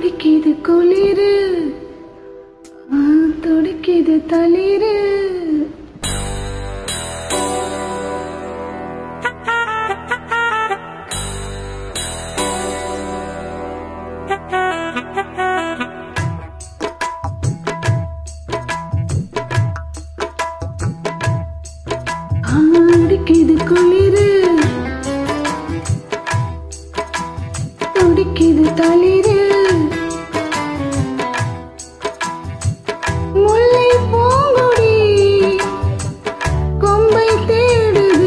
துடிக்குது குளிரு ஆ, துடிக்குது தளிரு ஆ, அடிக்குது குளிரு துடிக்குது தளிரு முல்லை பூங்கொடி கொம்பை தேடுது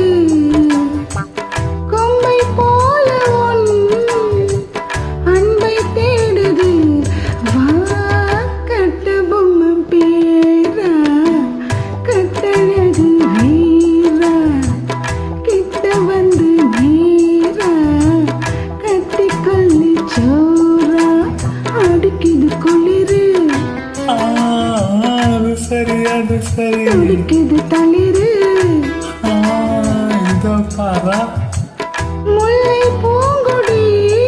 கொம்பை போல உன் அன்பை தேடுது வா கட்ட பொம்மை பேரா கட்டழகு வீரா கிட்ட வந்து நேரா கட்டிக்கொள்ளி சோரா அடிக்குது குளிரு ஆ, அது சரி அது சரி துடிக்குது தளிரு ஆ, இதோ பாரா முல்லை பூங்கொடி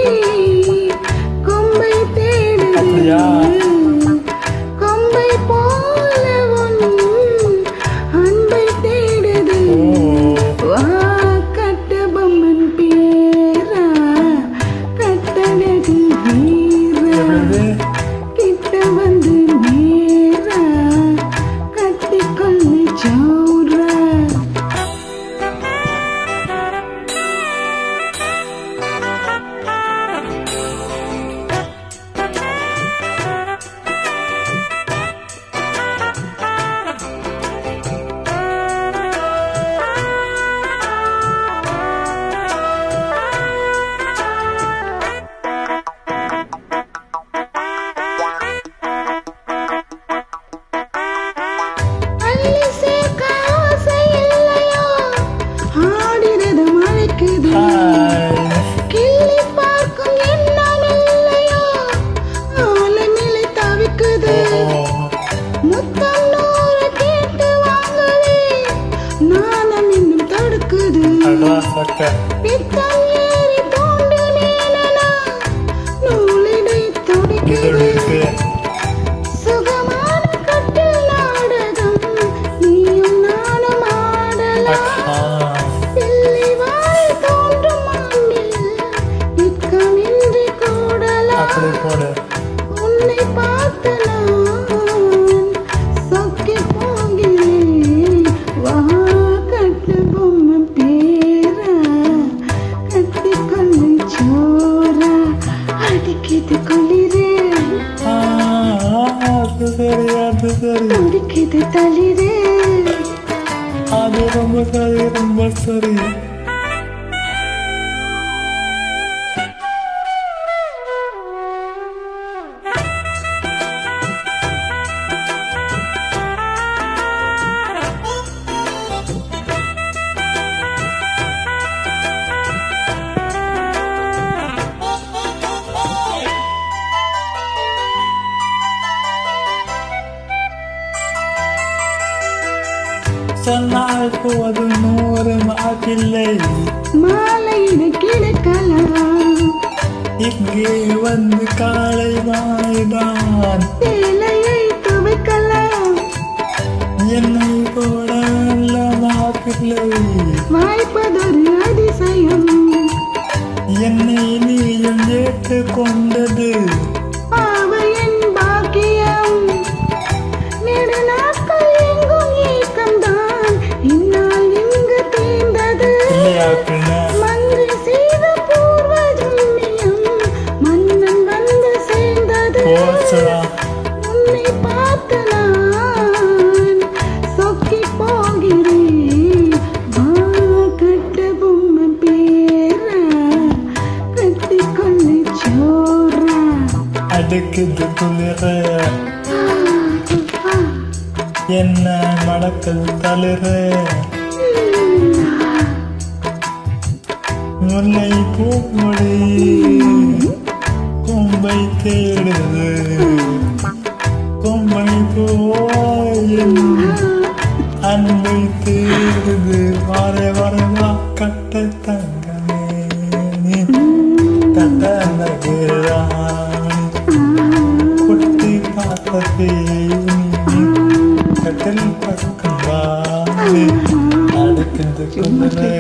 கொம்பை அப்படியா? தேடுது கொம்பை போல உன் அன்பை தேடுது ஓ வா கட்ட பொம்மன் பேரா கட்டழகு வீரா எப்படி கிட்ட வந்து நேரா கட்டிக்கொள்ளி சௌரா அள்ளி சேர்க்க ஆசை இல்லையோ ஆடினது மழைக்குது ஹாய் கிள்ளி பார்க்கும் எண்ணம் இல்லையோ ஆலமிலை தவிக்குது ஓ முத்தம் நூறு கேட்டு வாங்கவே நாணம் இன்னும் தடுக்குது அடா சக்க பித்தம் ஏறி தோண்டு நேனனா நூலிடை இதோட துடிக்குது இருக்கு சுகமான கட்டில் நாடகம் நீயும் நானும் ஆடலாம் ஆ, பிள்ளை வாய் தோன்றும் மண்ணில் நிற்கமின்றி கூடலாம் அப்படி போடு உன்னை பார்த்து நான் சொக்கி போகிறேன் வா கட்டு பொம்மை பேரா கட்டி கொள்ளை சோரா அடிக்குது குளிரு ஆ, அது சரி அது சரி துடிக்குது தளிரு அது ரொம்ப சரி ரொம்ப சரி சொன்னால் போது நூறு மாப்பிள்ளை மாலையிட கிடக்கலாம் இங்கே வந்து காலை வாய்தான் சேலையை துவைக்கலாம் என்னை போட நல்ல மாப்பிள்ளை வாய்ப்பதொரு அதிசயம் என்னை நீயும் ஏற்றுக்கொண்டது பாவையின் பாக்கியம் நெடு நாட்கள் எங்கும் ஏக்கம்தான் இந்நாள் இங்கு தீர்ந்தது இல்லையா பின்ன மங்கை செய்த பூர்வ ஜன்மியம் மன்னன் வந்து சேர்ந்தது போச்சுடா உன்னை பார்த்து நான் சொக்கி போகிறேன் வா கட்ட பொம்மை பேரா கட்டி கொள்ளை சோரா அடுக்குது குளிர ஆ, என்ன நடக்குது தளிர முல்லை பூமொழி கொம்பை தேடுது கொம்பை போயின் அன்பை தேடுது வர வரவா கட்ட தங்கமே கட்ட நகராணி ஆ, ராசத்தே கட்டில் பக்கம் வாழு அடுக்கின்ற குதிரை